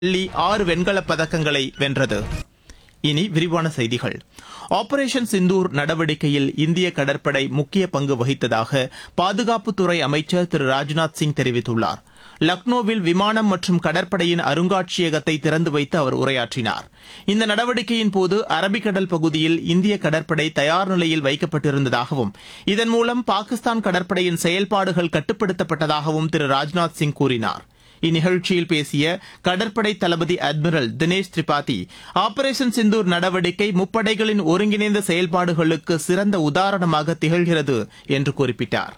வெள்ளி ஆறு வெண்கலப் பதக்கங்களை வென்றது இனி விரிவான செய்திகள் ஆபரேஷன் சிந்தூர் நடவடிக்கையில் இந்திய கடற்படை முக்கிய பங்கு வகித்ததாக பாதுகாப்புத்துறை அமைச்சர் திரு ராஜ்நாத் சிங் தெரிவித்துள்ளார் லக்னோவில் விமானம் மற்றும் கடற்படையின் அருங்காட்சியகத்தை திறந்து வைத்து அவர் உரையாற்றினார் இந்த நடவடிக்கையின் போது அரபிக்கடல் பகுதியில் இந்திய கடற்படை தயார் நிலையில் வைக்கப்பட்டிருந்ததாகவும் இதன் மூலம் பாகிஸ்தான் கடற்படையின் செயல்பாடுகள் கட்டுப்படுத்தப்பட்டதாகவும் திரு ராஜ்நாத் சிங் கூறினார் இந்நிகழ்ச்சியில் பேசிய கடற்படை தளபதி அட்மிரல் தினேஷ் திரிபாதி ஆபரேஷன் சிந்தூர் நடவடிக்கை முப்படைகளின் ஒருங்கிணைந்த செயல்பாடுகளுக்கு சிறந்த உதாரணமாக திகழ்கிறது என்று குறிப்பிட்டார்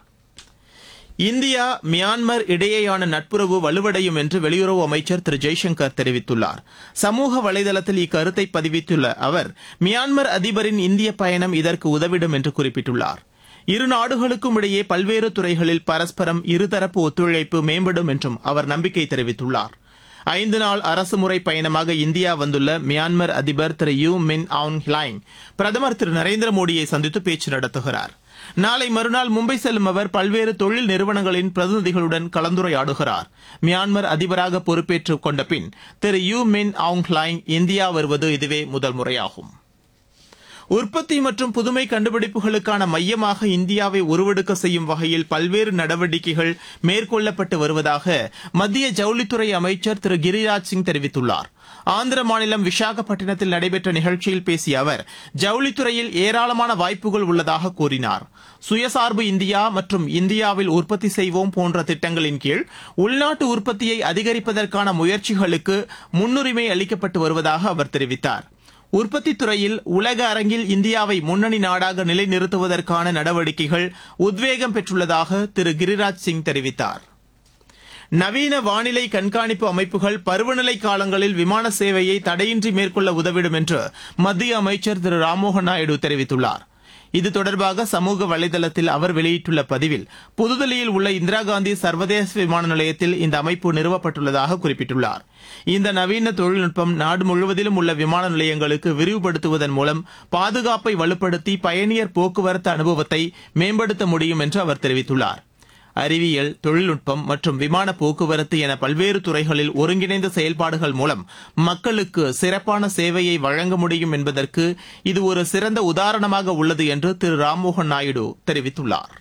இந்தியா மியான்மர் இடையேயான நட்புறவு வலுவடையும் என்று வெளியுறவு அமைச்சர் திரு ஜெய்சங்கர் தெரிவித்துள்ளார் சமூக வலைதளத்தில் இக்கருத்தை பதிவித்துள்ள அவர் மியான்மர் அதிபரின் இந்திய பயணம் இதற்கு உதவிடும் என்று குறிப்பிட்டுள்ளார் இரு நாடுகளுக்கும் இடையே பல்வேறு துறைகளில் பரஸ்பரம் இருதரப்பு ஒத்துழைப்பு மேம்படும் என்றும் அவர் நம்பிக்கை தெரிவித்துள்ளார் ஐந்து நாள் அரசுமுறை பயணமாக இந்தியா வந்துள்ள மியான்மர் அதிபர் திரு யூ மின் ஆங் ஹ்லைங் பிரதமர் திரு நரேந்திர மோடியை சந்தித்து பேச்சு நடத்துகிறார் நாளை மறுநாள் மும்பை செல்லும் அவர் பல்வேறு தொழில் நிறுவனங்களின் பிரதிநிதிகளுடன் கலந்துரையாடுகிறார் மியான்மர் அதிபராக பொறுப்பேற்றுக் கொண்ட பின் திரு யூ மின் ஆங் ஹ்லைங் இந்தியா வருவது இதுவே முதல் முறையாகும் உற்பத்தி மற்றும் புதுமை கண்டுபிடிப்புகளுக்கான மையமாக இந்தியாவை உருவெடுக்க செய்யும் வகையில் பல்வேறு நடவடிக்கைகள் மேற்கொள்ளப்பட்டு வருவதாக மத்திய ஜவுளித்துறை அமைச்சர் திரு கிரிராஜ் சிங் தெரிவித்துள்ளார் ஆந்திர மாநிலம் விசாகப்பட்டினத்தில் நடைபெற்ற நிகழ்ச்சியில் பேசிய அவர் ஜவுளித்துறையில் ஏராளமான வாய்ப்புகள் உள்ளதாக கூறினார் சுயசார்பு இந்தியா மற்றும் இந்தியாவில் உற்பத்தி செய்வோம் போன்ற திட்டங்களின் கீழ் உள்நாட்டு உற்பத்தியை அதிகரிப்பதற்கான முயற்சிகளுக்கு முன்னுரிமை அளிக்கப்பட்டு வருவதாக அவர் தெரிவித்தார் உற்பத்தித் துறையில் உலக அரங்கில் இந்தியாவை முன்னணி நாடாக நிலைநிறுத்துவதற்கான நடவடிக்கைகள் உத்வேகம் பெற்றுள்ளதாக திரு கிரிராஜ் சிங் தெரிவித்தார் நவீன வானிலை கண்காணிப்பு அமைப்புகள் பருவநிலை காலங்களில் விமான சேவையை தடையின்றி மேற்கொள்ள உதவிடும் என்று மத்திய அமைச்சர் திரு ராம்மோகன் நாயுடு தெரிவித்துள்ளார் இது தொடர்பாக சமூக வலைதளத்தில் அவர் வெளியிட்டுள்ள பதிவில் புதுதில்லியில் உள்ள இந்திரா காந்தி சர்வதேச விமான நிலையத்தில் இந்த அமைப்பு நிறுவப்பட்டுள்ளதாக குறிப்பிட்டுள்ளார் இந்த நவீன தொழில்நுட்பம் நாடு முழுவதிலும் உள்ள விமான நிலையங்களுக்கு விரிவுபடுத்துவதன் மூலம் பாதுகாப்பை வலுப்படுத்தி பயணியர் போக்குவரத்து அனுபவத்தை மேம்படுத்த முடியும் என்று அவர் தெரிவித்துள்ளார் அறிவியல் தொழில்நுட்பம் மற்றும் விமான போக்குவரத்து என பல்வேறு துறைகளில் ஒருங்கிணைந்த செயல்பாடுகள் மூலம் மக்களுக்கு சிறப்பான சேவையை வழங்க முடியும் என்பதற்கு இது ஒரு சிறந்த உதாரணமாக உள்ளது என்று திரு ராம்மோகன் நாயுடு தெரிவித்துள்ளார்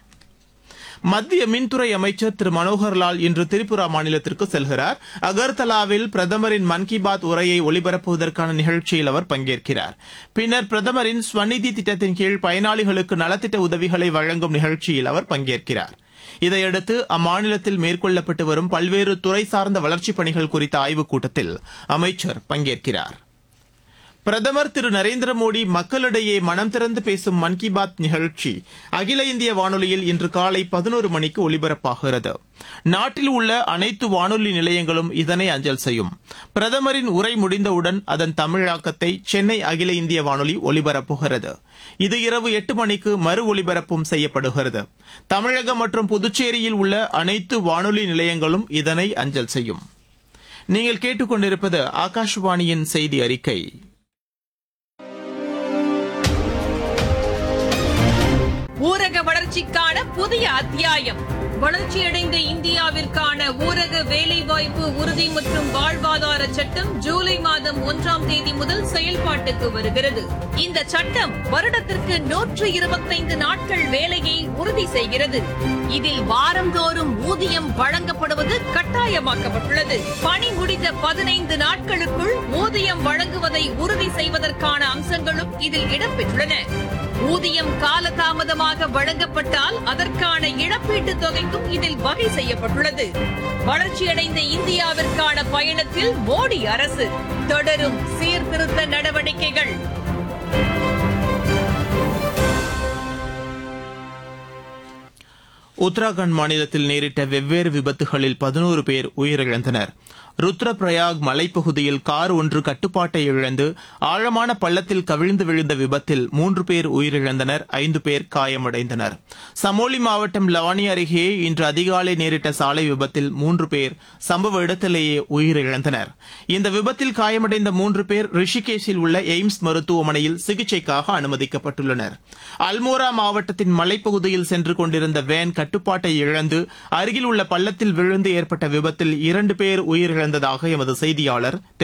மத்திய மின்துறை அமைச்சர் திரு மனோகர்லால் இன்று திரிபுரா மாநிலத்திற்கு செல்கிறார் அகர்தலாவில் பிரதமரின் மன் கி பாத் உரையை ஒலிபரப்புவதற்கான நிகழ்ச்சியில் அவர் பங்கேற்கிறார் பின்னர் பிரதமரின் ஸ்வநிதி திட்டத்தின் கீழ் பயனாளிகளுக்கு நலத்திட்ட உதவிகளை வழங்கும் நிகழ்ச்சியில் அவர் பங்கேற்கிறார் இதையடுத்து அம்மாநிலத்தில் மேற்கொள்ளப்பட்டு வரும் பல்வேறு துறை சார்ந்த வளர்ச்சிப் பணிகள் குறித்த ஆய்வுக் கூட்டத்தில் அமைச்சர் பங்கேற்கிறார் பிரதமர் திரு நரேந்திர மோடி மக்களிடையே மனம் திறந்து பேசும் மன் கி பாத் நிகழ்ச்சி அகில இந்திய வானொலியில் இன்று காலை பதினோரு மணிக்கு ஒலிபரப்பாகிறது நாட்டில் உள்ள அனைத்து வானொலி நிலையங்களும் இதனை அஞ்சல் செய்யும் பிரதமரின் உரை முடிந்தவுடன் அதன் தமிழாக்கத்தை சென்னை அகில இந்திய வானொலி ஒலிபரப்புகிறது இது இரவு எட்டு மணிக்கு மறு ஒலிபரப்பும் செய்யப்படுகிறது தமிழகம் மற்றும் புதுச்சேரியில் உள்ள அனைத்து வானொலி நிலையங்களும் இதனை அஞ்சல் செய்யும் நீங்கள் கேட்டுக்கொண்டிருப்பது ஆகாஷவாணியின் செய்தி அறிக்கை ஊரக வளர்ச்சிக்கான புதிய அத்தியாயம் வளர்ச்சியடைந்த இந்தியாவிற்கான ஊரக வேலைவாய்ப்பு உறுதி மற்றும் வாழ்வாதார சட்டம் ஜூலை மாதம் ஒன்றாம் தேதி முதல் செயல்பாட்டுக்கு வருகிறது இந்த சட்டம் வருடத்திற்கு நூற்று இருபத்தைந்து நாட்கள் வேலையை உறுதி செய்கிறது இதில் வாரந்தோறும் ஊதியம் வழங்கப்படுவது கட்டாயமாக்கப்பட்டுள்ளது பணி முடிந்த பதினைந்து நாட்களுக்குள் ஊதியம் வழங்குவதை உறுதி செய்வதற்கான அம்சங்களும் இதில் இடம்பெற்றுள்ளன ஊதியம் காலதாமதமாக வழங்கப்பட்டால் அதற்கான இழப்பீட்டுத் தொகைக்கும் இதில் வகை செய்யப்பட்டுள்ளது வளர்ச்சியடைந்த இந்தியாவிற்கான பயணத்தில் மோடி அரசு தொடரும் சீர்திருத்த நடவடிக்கைகள் உத்தராகண்ட் மாநிலத்தில் நேரிட்ட வெவ்வேறு விபத்துகளில் பதினோரு பேர் உயிரிழந்தனர் ருத்ரபிரயாக் மலைப்பகுதியில் கார் ஒன்று கட்டுப்பாட்டை இழந்து ஆழமான பள்ளத்தில் கவிழ்ந்து விழுந்த விபத்தில் மூன்று பேர் உயிரிழந்தனர் ஐந்து பேர் காயமடைந்தனர் சமோலி மாவட்டம் லவானி அருகே இன்று அதிகாலை நேரிட்ட சாலை விபத்தில் மூன்று பேர் சம்பவ இடத்திலேயே உயிரிழந்தனர் இந்த விபத்தில் காயமடைந்த மூன்று பேர் ரிஷிகேஷில் உள்ள எய்ம்ஸ் மருத்துவமனையில் சிகிச்சைக்காக அனுமதிக்கப்பட்டுள்ளனர் அல்மோரா மாவட்டத்தின் மலைப்பகுதியில் சென்று கொண்டிருந்த வேன் கட்டுப்பாட்டை இழந்து அருகில் உள்ள பள்ளத்தில் விழுந்து ஏற்பட்ட விபத்தில் இரண்டு பேர் உயிரிழந்தனர் உயிரிழந்ததாக எமது செய்தியாளர்